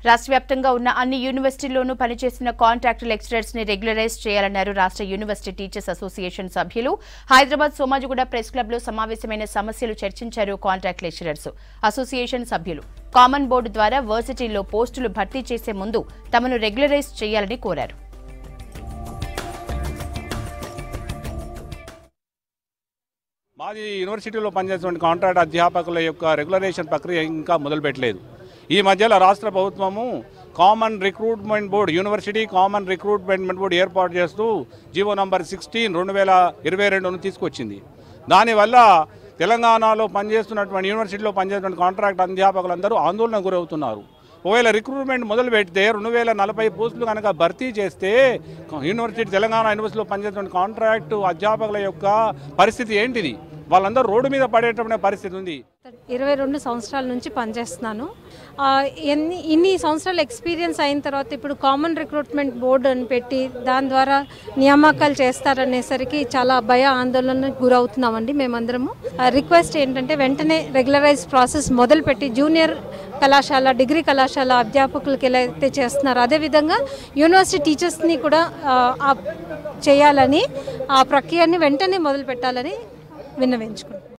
రాష్ట్ర వ్యాప్తంగా ఉన్న అన్ని యూనివర్సిటీల్లోనూ పనిచేసిన కాంట్రాక్ట్ లెక్చరర్స్ ని రెగ్యులరైజ్ చేయాలన్నారు రాష్ట్ర యూనివర్సిటీ టీచర్స్ అసోసియేషన్ సభ్యులు హైదరాబాద్ సోమాజిగూడ ప్రెస్ క్లబ్ లో సమావేశమైన సమస్యలు చర్చించారు కాంట్రాక్ట్ లెక్చరర్స్ అసోసియేషన్ సభ్యులు కామన్ బోర్డు ద్వారా వర్సిటీల్లో పోస్టులు భర్తీ చేసే ముందు తమను రెగ్యులరైజ్ చేయాలని కోరారు మాది యూనివర్సిటీలో పనిచేస్తున్న కాంట్రాక్ట్ అధ్యాపకుల యొక్క రెగ్యులరేషన్ ప్రక్రియ ఇంకా మొదలుపెట్టలేదు ఈ మధ్యలో రాష్ట్ర ప్రభుత్వము common recruitment board university common recruitment board ఏర్పాటు చేస్తూ జీవో నంబర్ సిక్స్టీన్ రెండు వేల ఇరవై రెండును తీసుకొచ్చింది దానివల్ల తెలంగాణలో పనిచేస్తున్నటువంటి యూనివర్సిటీలో పనిచేస్తున్న కాంట్రాక్ట్ అధ్యాపకులందరూ ఆందోళన గురవుతున్నారు ఒకవేళ రిక్రూట్మెంట్ మొదలు పెడితే రెండు వేల నలభై పోస్టులు కనుక భర్తీ చేస్తే యూనివర్సిటీ తెలంగాణ యూనివర్సిటీలో పనిచేస్తున్న కాంట్రాక్ట్ అధ్యాపకుల యొక్క పరిస్థితి ఏంటిది వాళ్ళందరూ రోడ్డు మీద పడేటటువంటి పరిస్థితి ఉంది ఇరవై రెండు సంవత్సరాల నుంచి పనిచేస్తున్నాను ఆ, ఎన్ని ఇన్ని సంవత్సరాల ఎక్స్పీరియన్స్ అయిన తర్వాత ఇప్పుడు కామన్ రిక్రూట్మెంట్ బోర్డు అని పెట్టి దాని ద్వారా నియామకాలు చేస్తారనేసరికి చాలా భయ ఆందోళనకు గురవుతున్నామండి మేమందరము రిక్వెస్ట్ ఏంటంటే వెంటనే రెగ్యులరైజ్ ప్రాసెస్ మొదలుపెట్టి జూనియర్ కళాశాల డిగ్రీ కళాశాల అధ్యాపకులకి ఎలా అయితే చేస్తున్నారో అదేవిధంగా యూనివర్సిటీ టీచర్స్ని కూడా ఆ, ఆ చేయాలని ఆ ప్రక్రియని వెంటనే మొదలు పెట్టాలని విన్నవించుకుంటున్నాను